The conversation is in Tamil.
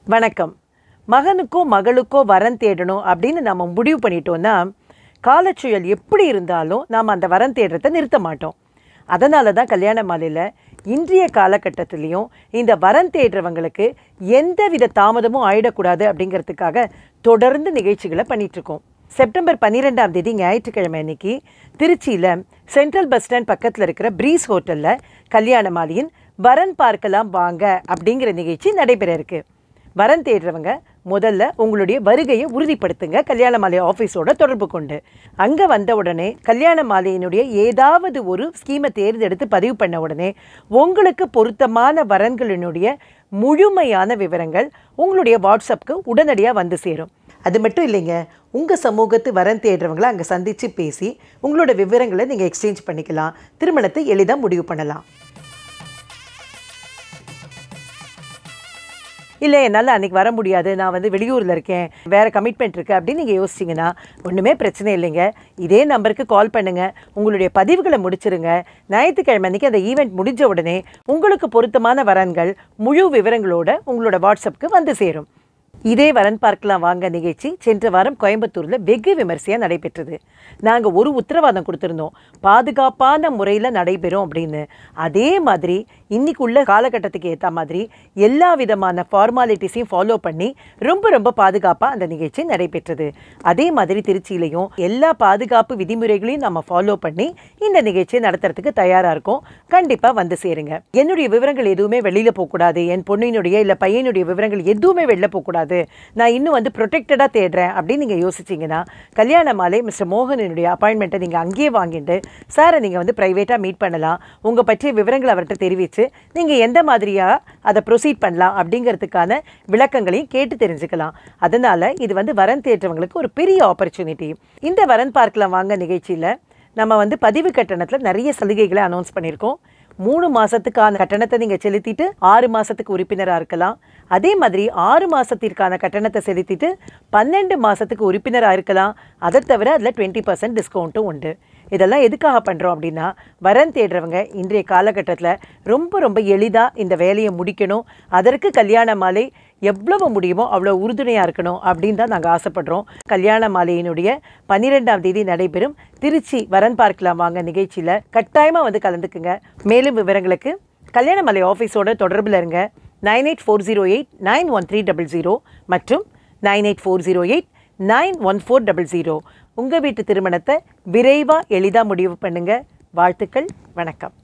வணக்கம் மகனுக்கோ மகளுக்கோ வரன் தேடணும் அப்படின்னு நம்ம முடிவு பண்ணிட்டோம்னா காலச்சுழல் எப்படி இருந்தாலும் நாம் அந்த வரன் தேடுறதை நிறுத்த மாட்டோம் அதனால தான் கல்யாண மாலையில் இன்றைய காலகட்டத்திலையும் இந்த வரன் தேடுறவங்களுக்கு எந்த வித தாமதமும் ஆயிடக்கூடாது அப்படிங்கிறதுக்காக தொடர்ந்து நிகழ்ச்சிகளை பண்ணிகிட்ருக்கோம் செப்டம்பர் பன்னிரெண்டாம் தேதி ஞாயிற்றுக்கிழமை அன்னைக்கு திருச்சியில் சென்ட்ரல் பஸ் ஸ்டாண்ட் பக்கத்தில் இருக்கிற ப்ரீஸ் ஹோட்டலில் கல்யாண மாலையின் வரன் பார்க்கலாம் வாங்க அப்படிங்கிற நிகழ்ச்சி நடைபெற இருக்கு வரன் தேடுறவங்க முதல்ல உங்களுடைய வருகையை உறுதிப்படுத்துங்க கல்யாண மாலை ஆஃபீஸோட தொடர்பு கொண்டு அங்கே வந்த உடனே கல்யாண மாலையினுடைய ஏதாவது ஒரு ஸ்கீமை தேர்ந்தெடுத்து பதிவு பண்ண உடனே உங்களுக்கு பொருத்தமான வரன்களினுடைய முழுமையான விவரங்கள் உங்களுடைய வாட்ஸ்அப்புக்கு உடனடியாக வந்து சேரும் அது மட்டும் இல்லைங்க உங்கள் சமூகத்து வரன் தேடுறவங்கள அங்கே சந்தித்து பேசி உங்களோட விவரங்களை நீங்கள் எக்ஸ்சேஞ்ச் பண்ணிக்கலாம் திருமணத்தை எளிதாக முடிவு பண்ணலாம் இல்லை என்னால் அன்றைக்கி வர முடியாது நான் வந்து வெளியூரில் இருக்கேன் வேறு கமிட்மெண்ட் இருக்குது அப்படின்னு நீங்கள் யோசிச்சிங்கன்னா ஒன்றுமே பிரச்சனை இல்லைங்க இதே நம்பருக்கு கால் பண்ணுங்கள் உங்களுடைய பதிவுகளை முடிச்சிருங்க ஞாயிற்றுக்கிழமை அன்றைக்கி அந்த ஈவெண்ட் முடிஞ்ச உடனே உங்களுக்கு பொருத்தமான வரன்கள் முழு விவரங்களோட உங்களோட வாட்ஸ்அப்புக்கு வந்து சேரும் இதே வரன் பார்க்கலாம் வாங்க நிகழ்ச்சி சென்ற வாரம் கோயம்புத்தூரில் வெகு விமர்சையாக நடைபெற்றது நாங்கள் ஒரு உத்தரவாதம் கொடுத்துருந்தோம் பாதுகாப்பான முறையில் நடைபெறும் அப்படின்னு அதே மாதிரி இன்னைக்கு உள்ள காலகட்டத்துக்கு ஏற்ற மாதிரி எல்லா விதமான ஃபார்மாலிட்டிஸையும் ஃபாலோ பண்ணி ரொம்ப ரொம்ப பாதுகாப்பாக அந்த நிகழ்ச்சி நடைபெற்றது அதே மாதிரி திருச்சியிலையும் எல்லா பாதுகாப்பு விதிமுறைகளையும் நம்ம ஃபாலோ பண்ணி இந்த நிகழ்ச்சியை நடத்துறதுக்கு தயாராக இருக்கோம் கண்டிப்பாக வந்து சேருங்க என்னுடைய விவரங்கள் எதுவுமே வெளியில் போகக்கூடாது என் பொண்ணினுடைய இல்லை பையனுடைய விவரங்கள் எதுவுமே வெளில போகக்கூடாது நான் இன்னும் வந்து ப்ரொடெக்டடாக தேடுறேன் அப்படின்னு நீங்கள் யோசிச்சிங்கன்னா கல்யாண மாலை மிஸ்டர் மோகனினுடைய அப்பாயின்மெண்ட்டை நீங்கள் அங்கேயே வாங்கிட்டு சாரை நீங்கள் வந்து ப்ரைவேட்டாக மீட் பண்ணலாம் உங்கள் பற்றிய விவரங்களை அவர்கிட்ட தெரிவித்து நீங்கள் எந்த மாதிரியாக அதை ப்ரொசீட் பண்ணலாம் அப்படிங்கிறதுக்கான விளக்கங்களையும் கேட்டு தெரிஞ்சுக்கலாம் அதனால் இது வந்து வரன் தேடுறவங்களுக்கு ஒரு பெரிய ஆப்பர்ச்சுனிட்டி இந்த வரன் பார்க்கலாம் வாங்க நிகழ்ச்சியில் நம்ம வந்து பதிவு கட்டணத்தில் நிறைய சலுகைகளை அனௌன்ஸ் பண்ணியிருக்கோம் மூணு மாதத்துக்கான கட்டணத்தை நீங்கள் செலுத்திட்டு ஆறு மாதத்துக்கு உறுப்பினராக இருக்கலாம் அதே மாதிரி ஆறு மாதத்திற்கான கட்டணத்தை செலுத்திட்டு பன்னெண்டு மாதத்துக்கு உறுப்பினராக இருக்கலாம் அதை தவிர அதில் டுவெண்ட்டி பர்சன்ட் டிஸ்கவுண்ட்டும் உண்டு இதெல்லாம் எதுக்காக பண்ணுறோம் அப்படின்னா வரன் தேடுறவங்க இன்றைய காலகட்டத்தில் ரொம்ப ரொம்ப எளிதாக இந்த வேலையை முடிக்கணும் அதற்கு கல்யாண மாலை எவ்வளவு முடியுமோ அவ்வளோ உறுதுணையாக இருக்கணும் அப்படின்னு தான் நாங்கள் ஆசைப்படுறோம் கல்யாண மாலையினுடைய பன்னிரெண்டாம் தேதி நடைபெறும் திருச்சி வரன் பார்க்கலாம் வாங்க நிகழ்ச்சியில் கட்டாயமாக வந்து கலந்துக்குங்க மேலும் விவரங்களுக்கு கல்யாண மாலை ஆஃபீஸோட தொடர்பில் இருங்க nine eight four zero eight nine one three double zero மற்றும் nine eight four zero eight nine one four double zero உங்கள் வீட்டு திருமணத்தை விரைவாக எளிதாக முடிவு பண்ணுங்கள் வாழ்த்துக்கள் வணக்கம்